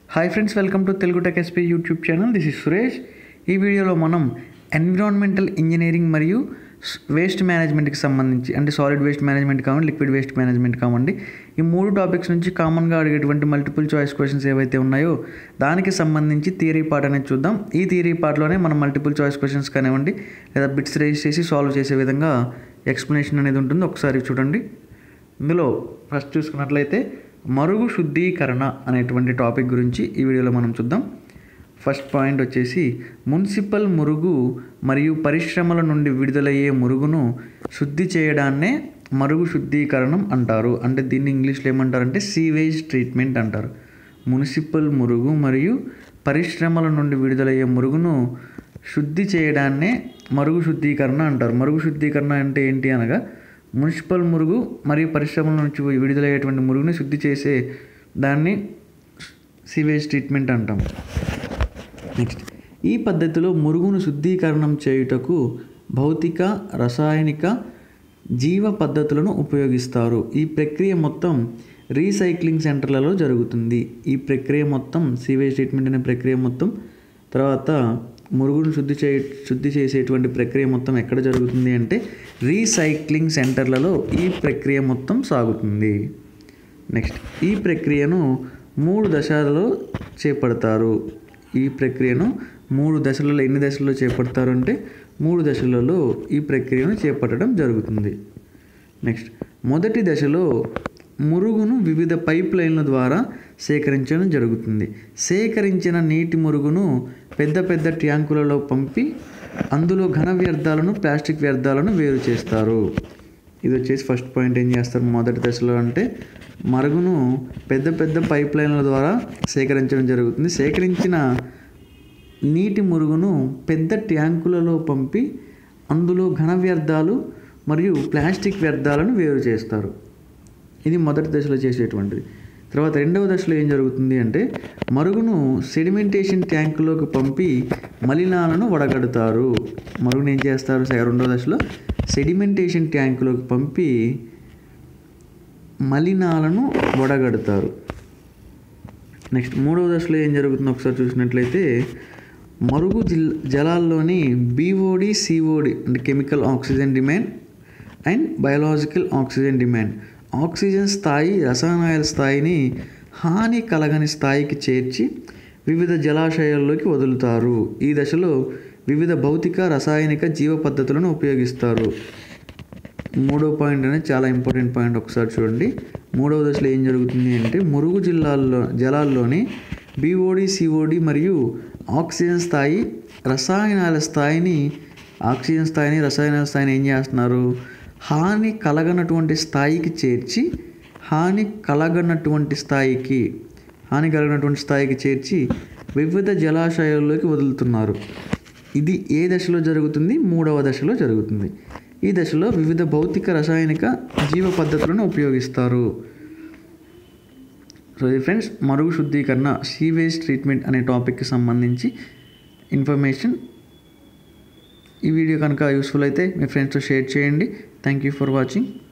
hi friends welcome to Telugu tech SP YouTube channel this is Suresh ఈ వీడియోలో మనం environmental engineering మరియు వేస్ట్ మేనేజ్మెంట్కి సంబంధించి అంటే సాలిడ్ వేస్ట్ మేనేజ్మెంట్ కావండి లిక్విడ్ వేస్ట్ మేనేజ్మెంట్ కావండి ఈ మూడు టాపిక్స్ నుంచి కామన్గా అడిగేటువంటి మల్టిపుల్ చాయిస్ క్వశ్చన్స్ ఏవైతే ఉన్నాయో దానికి సంబంధించి థియరీ పార్ట్ అనేది చూద్దాం ఈ థియరీ పార్ట్లోనే మనం మల్టిపుల్ చాయిస్ క్వశ్చన్స్ కానివ్వండి లేదా బిట్స్ రేస్ చేసి సాల్వ్ చేసే విధంగా ఎక్స్ప్లెనేషన్ అనేది ఉంటుంది ఒకసారి చూడండి ఇందులో ఫస్ట్ చూసుకున్నట్లయితే మరుగు శుద్ధీకరణ అనేటువంటి టాపిక్ గురించి ఈ వీడియోలో మనం చూద్దాం ఫస్ట్ పాయింట్ వచ్చేసి మున్సిపల్ మురుగు మరియు పరిశ్రమల నుండి విడుదలయ్యే మురుగును శుద్ధి చేయడాన్నే మరుగు శుద్ధీకరణం అంటారు అంటే దీన్ని ఇంగ్లీష్లో ఏమంటారంటే సీవేజ్ ట్రీట్మెంట్ అంటారు మున్సిపల్ మురుగు మరియు పరిశ్రమల నుండి విడుదలయ్యే మురుగును శుద్ధి చేయడాన్నే మరుగు శుద్ధీకరణ అంటారు మరుగు శుద్ధీకరణ అంటే ఏంటి అనగా మున్సిపల్ మురుగు మరియు పరిశ్రమల నుంచి విడుదలయ్యేటువంటి మురుగుని శుద్ధి చేసే దాన్ని సివేజ్ ట్రీట్మెంట్ అంటాం నెక్స్ట్ ఈ పద్ధతిలో మురుగును శుద్ధీకరణం చేయుటకు భౌతిక రసాయనిక జీవ పద్ధతులను ఉపయోగిస్తారు ఈ ప్రక్రియ మొత్తం రీసైక్లింగ్ సెంటర్లలో జరుగుతుంది ఈ ప్రక్రియ మొత్తం సీవేజ్ ట్రీట్మెంట్ అనే ప్రక్రియ మొత్తం తర్వాత మురుగును శుద్ధి చే శుద్ధి చేసేటువంటి ప్రక్రియ మొత్తం ఎక్కడ జరుగుతుంది అంటే రీసైక్లింగ్ సెంటర్లలో ఈ ప్రక్రియ మొత్తం సాగుతుంది నెక్స్ట్ ఈ ప్రక్రియను మూడు దశలలో చేపడతారు ఈ ప్రక్రియను మూడు దశలలో ఎన్ని దశల్లో చేపడతారు అంటే మూడు దశలలో ఈ ప్రక్రియను చేపట్టడం జరుగుతుంది నెక్స్ట్ మొదటి దశలో మురుగును వివిధ పైప్ లైన్ల ద్వారా సేకరించడం జరుగుతుంది సేకరించిన నీటి మురుగును పెద్ద పెద్ద ట్యాంకులలో పంపి అందులో ఘన వ్యర్థాలను ప్లాస్టిక్ వ్యర్థాలను వేరు చేస్తారు ఇది వచ్చేసి ఫస్ట్ పాయింట్ ఏం చేస్తారు మొదటి దశలో అంటే మరుగును పెద్ద పెద్ద పైప్ లైన్ల ద్వారా సేకరించడం జరుగుతుంది సేకరించిన నీటి మురుగును పెద్ద ట్యాంకులలో పంపి అందులో ఘన వ్యర్థాలు మరియు ప్లాస్టిక్ వ్యర్థాలను వేరు చేస్తారు ఇది మొదటి దశలో చేసేటువంటిది తర్వాత రెండవ దశలో ఏం జరుగుతుంది అంటే మరుగును సెడిమెంటేషన్ ట్యాంకులోకి పంపి మలినాలను వడగడతారు మరుగును ఏం చేస్తారు రెండవ దశలో సెడిమెంటేషన్ ట్యాంకులోకి పంపి మలినాలను వడగడతారు నెక్స్ట్ మూడవ దశలో ఏం జరుగుతుందో ఒకసారి చూసినట్లయితే మరుగు జిల్ జలాల్లోని బీఓడి సిఓడి అంటే chemical oxygen demand and biological oxygen demand oxygen స్థాయి రసాయనాల స్థాయిని హాని కలగని స్థాయికి చేర్చి వివిధ జలాశయాల్లోకి వదులుతారు ఈ దశలో వివిధ భౌతిక రసాయనిక జీవ పద్ధతులను ఉపయోగిస్తారు మూడో పాయింట్ అనేది చాలా ఇంపార్టెంట్ పాయింట్ ఒకసారి చూడండి మూడవ దశలో ఏం జరుగుతుంది అంటే మురుగు జిల్లాల్లో జలాల్లోని బీఓడి సిఓడి మరియు ఆక్సిజన్ స్థాయి రసాయనాల స్థాయిని ఆక్సిజన్ స్థాయిని రసాయనాల స్థాయిని ఏం చేస్తున్నారు హాని కలగనటువంటి స్థాయికి చేర్చి హాని కలగనటువంటి స్థాయికి హాని కలగనటువంటి స్థాయికి చేర్చి వివిధ జలాశయాల్లోకి వదులుతున్నారు ఇది ఏ దశలో జరుగుతుంది మూడవ దశలో జరుగుతుంది ఈ దశలో వివిధ భౌతిక రసాయనిక జీవ పద్ధతులను ఉపయోగిస్తారు సో ఇది ఫ్రెండ్స్ మరుగు శుద్ధీకరణ సీవేజ్ ట్రీట్మెంట్ అనే టాపిక్కి సంబంధించి ఇన్ఫర్మేషన్ ఈ వీడియో కనుక యూస్ఫుల్ అయితే మీ ఫ్రెండ్స్తో షేర్ చేయండి థ్యాంక్ యూ ఫర్ వాచింగ్